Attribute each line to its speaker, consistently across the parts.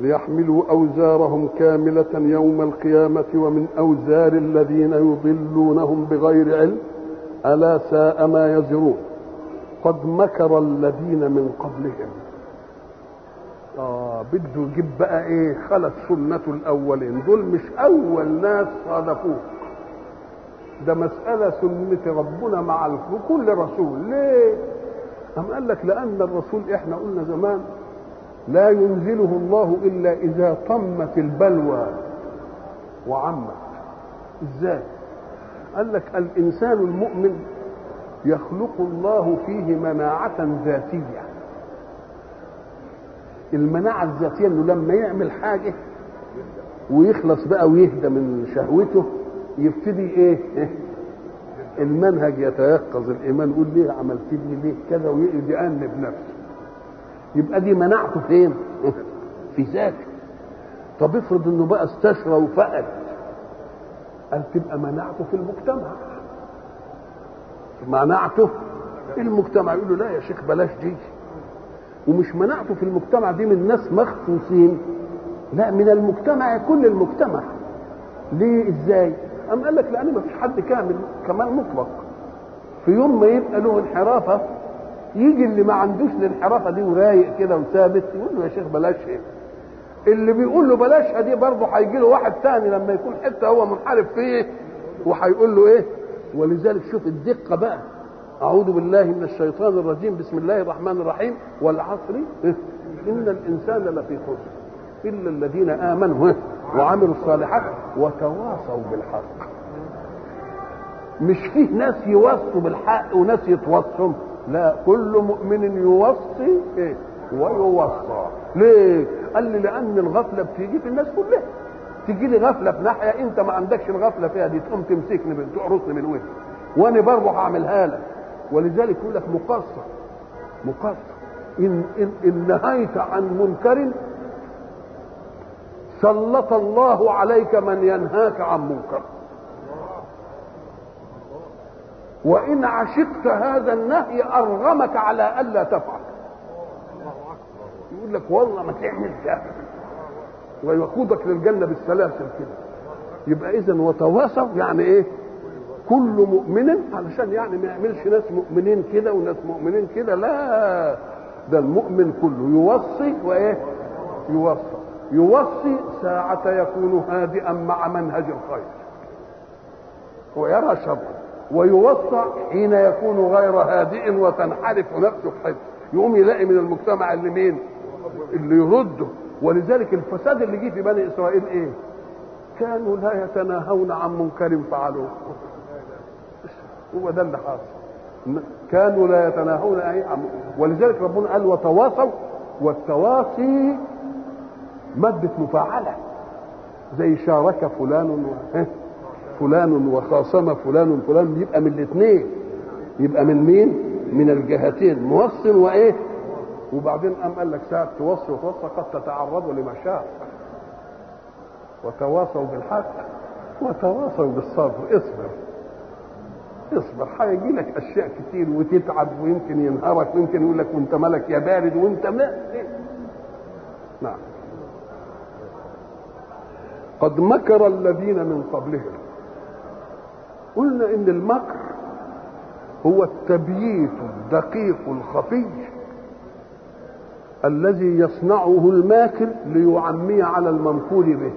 Speaker 1: ليحملوا أوزارهم كاملة يوم القيامة ومن أوزار الذين يضلونهم بغير علم ألا ساء ما يزرون قد مكر الذين من قبلهم آه بده يجيب بقى إيه خلت سنة الأولين دول مش أول ناس صادفوه ده مسألة سنة ربنا مع كل رسول ليه؟ أم قال لك لأن الرسول إحنا قلنا زمان لا ينزله الله إلا إذا طمت البلوى وعمت إزاي؟ قال لك الإنسان المؤمن يخلق الله فيه مناعة ذاتية المناعة الذاتية انه لما يعمل حاجة ويخلص بقى ويهدى من شهوته يبتدي ايه المنهج يتيقظ الايمان يقول ليه عملت لي ليه كذا ويقعد يأنب نفسه يبقى دي مناعته فين في ذاته طب افرض انه بقى استشرى وفقد قال تبقى مناعته في المجتمع مناعته في المجتمع يقول له لا يا شيخ بلاش دي ومش مناعته في المجتمع دي من ناس مخصوصين لا من المجتمع كل المجتمع ليه ازاي أم قال لك لأن ما فيش حد كامل كمال مطلق في يوم ما يبقى له انحرافة يجي اللي ما عندوش الانحرافة دي ورايق كده وثابت يقول له يا شيخ بلاش ايه اللي بيقول له بلاش دي برضه هيجي له واحد تاني لما يكون حته هو منحرف فيه وهيقول له ايه ولذلك شوف الدقة بقى أعوذ بالله من الشيطان الرجيم بسم الله الرحمن الرحيم والعصر إن الإنسان لفي خسر إلا الذين آمنوا وعملوا الصالحات وتواصوا بالحق مش فيه ناس يوصوا بالحق وناس يتوصوا لا كل مؤمن يوصي إيه؟ ويوصى ليه قال لي لان الغفله بتيجي في الناس كلها تيجي لي غفله في ناحيه انت ما عندكش الغفله فيها دي تقوم تمسكني من تقرصني من وجهي وانا برضه هعملها لك ولذلك يقول لك مقصر مقصر ان ان, إن نهيت عن منكر سلط الله عليك من ينهاك عن منكر وإن عشقت هذا النهي أرغمك على ألا تفعل يقول لك والله ما تعمل ده ويقودك للجنة بالسلاسل كده يبقى إذا وتواصوا يعني إيه كل مؤمن علشان يعني ما يعملش ناس مؤمنين كده وناس مؤمنين كده لا ده المؤمن كله يوصي وإيه يوصي يوصي ساعة يكون هادئا مع منهج الخير ويرى شره ويوصى حين يكون غير هادئ وتنحرف نفسه في حته يقوم يلاقي من المجتمع اللي مين اللي يرده ولذلك الفساد اللي جه في بني اسرائيل ايه كانوا لا يتناهون عن منكر فعلوه هو ده اللي حاصل كانوا لا يتناهون ايه عن ولذلك ربنا قال وتواصوا والتواصي مادة مفاعلة زي شارك فلان و... فلان وخاصم فلان فلان يبقى من الاثنين يبقى من مين من الجهتين موصل وايه وبعدين قام قال لك ساعة توصي وتوصى قد تتعرضوا لمشاق وتواصوا بالحق وتواصوا بالصبر اصبر اصبر هيجي لك اشياء كتير وتتعب ويمكن ينهارك ويمكن يقول لك وانت مالك يا بارد وانت ما نعم قد مكر الذين من قبلهم قلنا ان المكر هو التبييت الدقيق الخفي الذي يصنعه الماكر ليعمي على الممكور به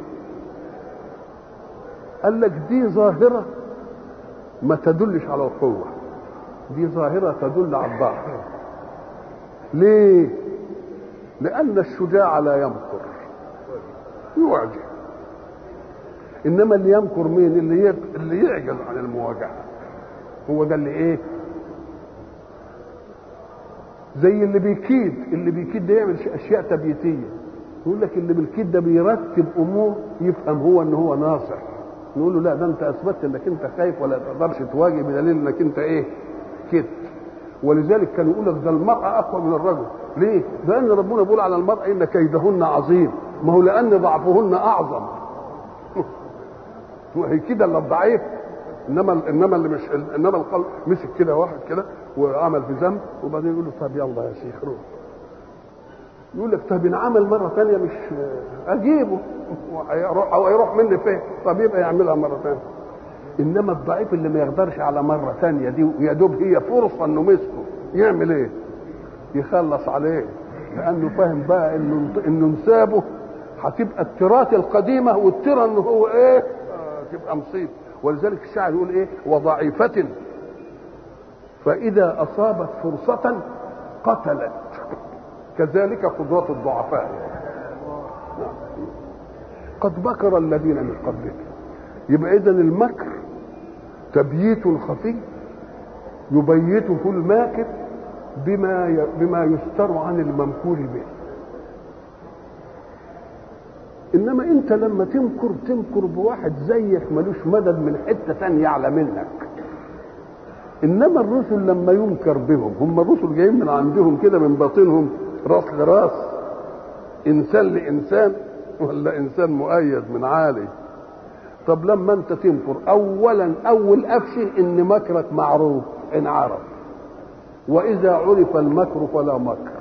Speaker 1: قال لك دي ظاهره ما تدلش على القوه دي ظاهره تدل على الضعف ليه لان الشجاع لا يمكر يعجب انما اللي يمكر مين اللي اللي يعجز عن المواجهه هو ده اللي ايه زي اللي بيكيد اللي بيكيد ده يعمل اشياء تبييتيه يقول لك اللي بالكيد ده بيرتب امور يفهم هو ان هو ناصح نقول له لا ده انت اثبتت انك انت خايف ولا تقدرش تواجه بدليل انك انت ايه كده ولذلك كانوا يقول لك ده المرأة أقوى من الرجل ليه؟ لأن ربنا بيقول على المرأة إن كيدهن عظيم ما هو لأن ضعفهن أعظم وهي كده اللي الضعيف انما انما اللي مش انما القلب مسك كده واحد كده وعمل في ذنب وبعدين يقول له طب يلا يا شيخ روح يقول لك طب انعمل مره ثانيه مش اجيبه وهيروح او هيروح مني فين طب يبقى يعملها مره ثانيه انما الضعيف اللي ما يقدرش على مره ثانيه دي ويا دوب هي فرصه انه مسكه يعمل ايه؟ يخلص عليه لانه فاهم بقى انه انه انسابه هتبقى التراث القديمه والترى انه هو ايه؟ آه تبقى مصيبه ولذلك الشاعر يقول ايه؟ وضعيفة فإذا أصابت فرصة قتلت كذلك قدرات الضعفاء قد مكر الذين من قبلهم يبقى إذا المكر تبييت خفي يبيته الماكر بما بما يستر عن الممكور به انما انت لما تمكر تمكر بواحد زيك ملوش مدد من حته ثانيه اعلى منك انما الرسل لما ينكر بهم هم الرسل جايين من عندهم كده من باطنهم راس لراس انسان لانسان ولا انسان مؤيد من عالي طب لما انت تنكر اولا اول افشه ان مكرك معروف ان عرف واذا عرف المكر فلا مكر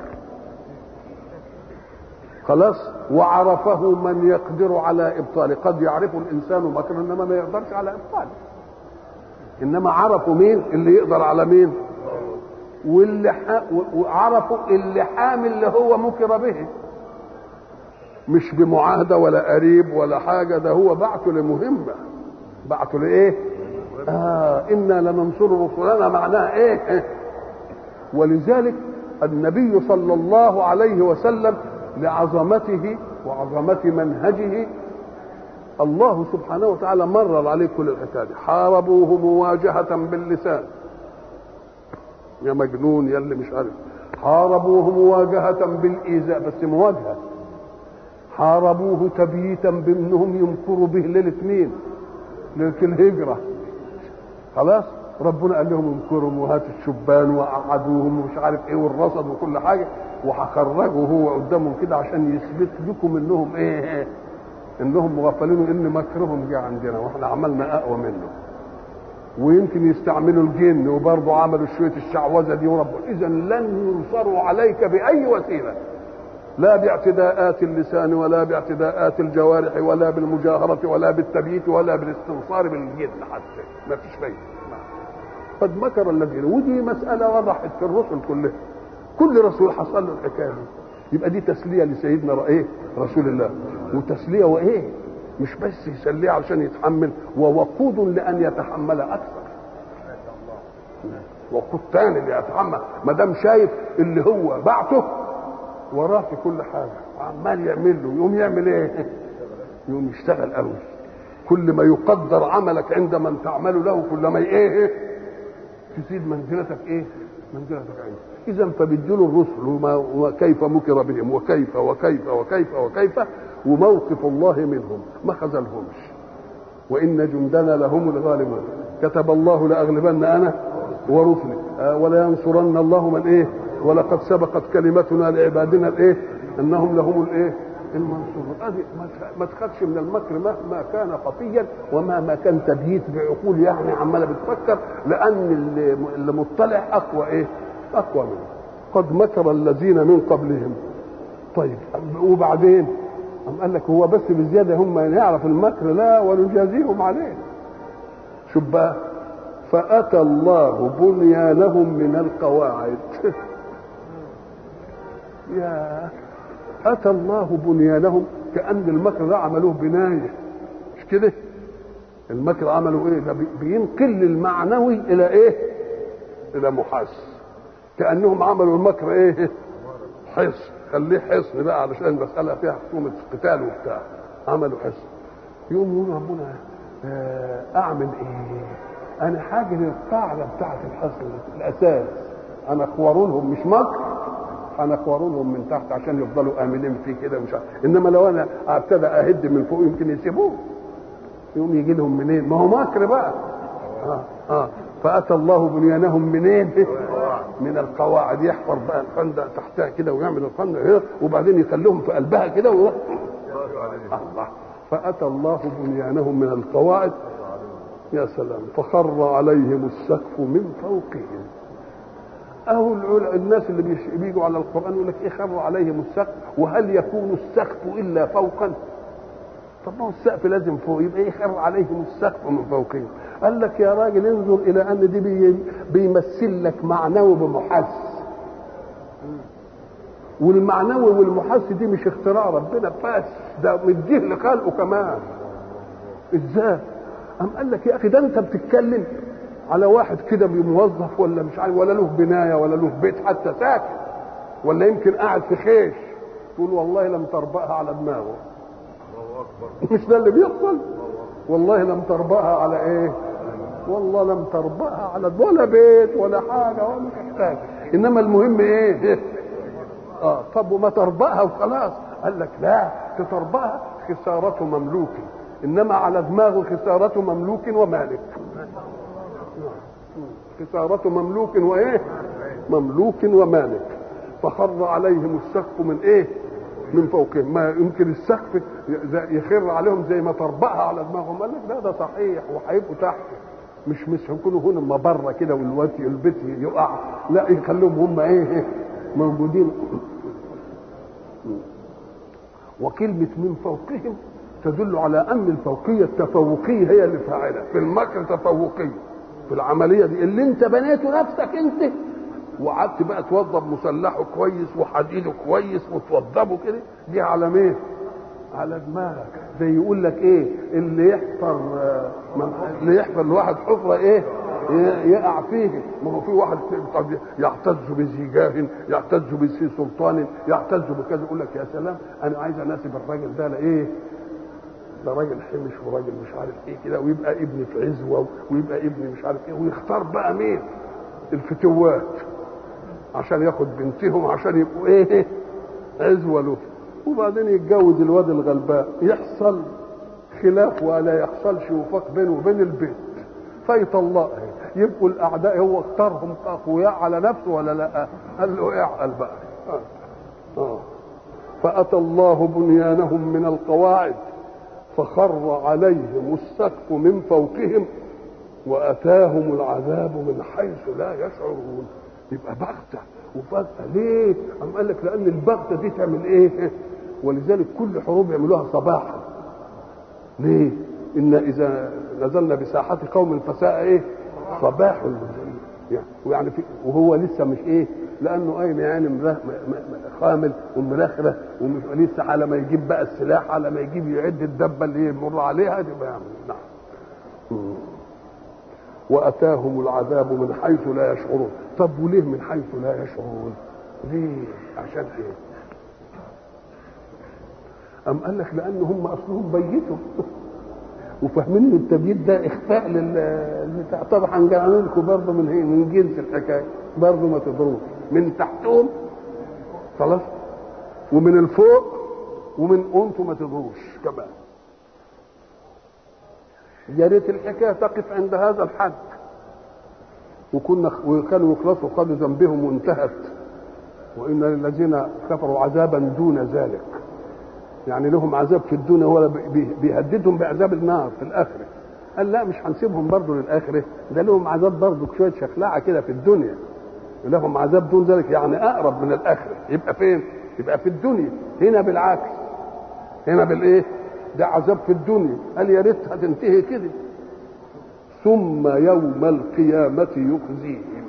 Speaker 1: خلاص وعرفه من يقدر على ابطاله قد يعرف الانسان مكرا انما ما يقدرش على ابطاله انما عرفوا مين اللي يقدر على مين واللي ح... وعرفوا اللي حامل اللي هو مكر به مش بمعاهدة ولا قريب ولا حاجة ده هو بعته لمهمة بعته لإيه؟ آه إنا لننصر رسلنا معناها إيه؟ ولذلك النبي صلى الله عليه وسلم لعظمته وعظمة منهجه الله سبحانه وتعالى مرر عليه كل الحكايه دي حاربوه مواجهة باللسان يا مجنون يا اللي مش عارف حاربوه مواجهة بالإيذاء بس مواجهة حاربوه تبييتا بانهم يمكروا به ليلة مين؟ ليلة الهجرة خلاص ربنا قال لهم امكروا وهاتوا الشبان وقعدوهم ومش عارف ايه والرصد وكل حاجه وهخرجه هو قدامهم كده عشان يثبت لكم انهم ايه انهم مغفلين وان مكرهم جه عندنا واحنا عملنا اقوى منه ويمكن يستعملوا الجن وبرضه عملوا شويه الشعوذه دي ورب اذا لن ينصروا عليك باي وسيله لا باعتداءات اللسان ولا باعتداءات الجوارح ولا بالمجاهرة ولا بالتبييت ولا بالاستنصار بالجن حتى ما فيش فايدة قد مكر الذين ودي مسألة وضحت في الرسل كلها كل رسول حصل له الحكاية دي يبقى دي تسلية لسيدنا ايه رسول الله وتسلية وايه مش بس يسليه علشان يتحمل ووقود لأن يتحمل أكثر وقود تاني اللي يتحمل ما دام شايف اللي هو بعته وراه في كل حاجه وعمال يعمل له يقوم يعمل ايه؟ يقوم يشتغل قوي كل ما يقدر عملك عند من تعمل له كل ما ايه تزيد منزلتك ايه؟ منزلتك عنده اذا فبيدوا الرسل وما وكيف مكر بهم وكيف وكيف وكيف وكيف وموقف الله منهم ما خذلهمش وان جندنا لهم الغالبون كتب الله لاغلبن انا ورسلي آه ولا ينصرن الله من ايه ولقد سبقت كلمتنا لعبادنا الايه انهم لهم الايه المنصورون ادي ما تخافش من المكر مهما كان خفيا ومهما كان تبييت بعقول يعني عماله بتفكر لان اللي, اللي مطلع اقوى ايه اقوى منه قد مكر الذين من قبلهم طيب وبعدين أم قال لك هو بس بزيادة هم يعرف المكر لا ونجازيهم عليه شوف بقى فأتى الله بنيانهم من القواعد يا أتى الله بنيانهم كأن المكر ده عملوه بناية مش كده المكر عملوا ايه ده بينقل المعنوي الى ايه الى محاس كأنهم عملوا المكر ايه حصن خليه حصن بقى علشان المسألة فيها خصومة قتال وبتاع عملوا حصن يقوم يقول ربنا اعمل ايه انا حاجه للقاعده بتاعت الحصن الاساس انا اخورونهم مش مكر انا اخورونهم من تحت عشان يفضلوا امنين فيه كده مش عارف انما لو انا ابتدى اهد من فوق يمكن يسيبوه يقوم يجي لهم منين ما هو مكر بقى اه اه فاتى الله بنيانهم منين من القواعد يحفر بقى الخندق تحتها كده ويعمل الخندق هنا وبعدين يخليهم في قلبها كده ويروح الله فاتى الله بنيانهم من القواعد يا سلام فخر عليهم السقف من فوقهم اهو العل- الناس اللي بيش- بيجوا على القران يقول لك ايه خروا عليهم السقف وهل يكون السقف الا فوقا طب ما هو السقف لازم فوق يبقى ايه خر عليهم السقف من فوقهم قال لك يا راجل انظر الى ان دي بي بيمثل لك معنوي بمحس والمعنوي والمحس دي مش اختراع ربنا بس ده مديه لخلقه كمان ازاي قام قال لك يا اخي ده انت بتتكلم على واحد كده موظف ولا مش عارف ولا له بنايه ولا له بيت حتى ساكن ولا يمكن قاعد في خيش تقول والله لم تربأها على دماغه مش ده اللي بيحصل والله لم تربأها على ايه والله لم تربأها على ولا بيت ولا حاجه ولا حاجه انما المهم ايه اه طب وما تربأها وخلاص قال لك لا تتربأها خسارة مملوك انما على دماغه خسارة مملوك ومالك خسارة مملوك وايه مملوك ومالك فخر عليهم السقف من ايه من فوقهم ما يمكن السقف يخر عليهم زي ما تربأها على دماغهم قال لك لا ده صحيح وهيبقوا تحت مش مش هيكونوا هنا ما بره كده والوقت البيت يقع لا يخلوهم هم ايه موجودين وكلمة من فوقهم تدل على أن الفوقية التفوقية هي اللي فاعلة في المكر تفوقية في العملية دي اللي أنت بنيته نفسك أنت وقعدت بقى توضب مسلحه كويس وحديده كويس وتوضبه كده دي على مين؟ على دماغك زي يقول لك ايه اللي يحفر آه، اللي يحفر لواحد حفره ايه ي- يقع فيه ما هو في واحد طب يعتز بذي جاه يعتز بذي سلطان يعتز بكذا يقول لك يا سلام انا عايز اناسب الراجل ده لايه ده راجل حمش وراجل مش عارف ايه كده ويبقى ابن في عزوه ويبقى ابن مش عارف ايه ويختار بقى مين الفتوات عشان ياخد بنتهم عشان يبقوا ايه عزوه له وبعدين يتجوز الواد الغلبان يحصل خلاف ولا يحصلش وفاق بينه وبين البيت فيطلقها يبقوا الاعداء هو اختارهم اقوياء على نفسه ولا لا قال له اعقل بقى آه. آه. فاتى الله بنيانهم من القواعد فخر عليهم السقف من فوقهم واتاهم العذاب من حيث لا يشعرون يبقى بغته وفجاه ليه؟ قام قال لك لان البغته دي تعمل ايه؟ ولذلك كل حروب يعملوها صباحا ليه؟ ان اذا نزلنا بساحه قوم فساء ايه؟ صباح المنذرين يعني ويعني في وهو لسه مش ايه؟ لانه قايم يعني مرا- م- م- خامل ومرخره ومش لسه على ما يجيب بقى السلاح على ما يجيب يعد الدبه اللي يمر عليها تبقى يعني نعم مم. واتاهم العذاب من حيث لا يشعرون طب وليه من حيث لا يشعرون ليه عشان ايه أم قال لك لأن هم أصلهم بيتوا وفاهمين ان التبييت ده اخفاء للبتاع طب هنعمل لكم برضه من هي من جنس الحكايه برضه ما تضروش من تحتهم خلاص ومن الفوق ومن انتم ما تضروش كمان يا ريت الحكايه تقف عند هذا الحد وكنا وكانوا يخلصوا قالوا ذنبهم وانتهت وان للذين كفروا عذابا دون ذلك يعني لهم عذاب في الدنيا هو بي- بيهددهم بعذاب النار في الاخره قال لا مش هنسيبهم برضه للاخره ده لهم عذاب برضه شويه شخلعه كده في الدنيا لهم عذاب دون ذلك يعني اقرب من الاخره يبقى فين يبقى في الدنيا هنا بالعكس هنا بالايه ده عذاب في الدنيا قال يا ريت هتنتهي كده ثم يوم القيامة يخزيهم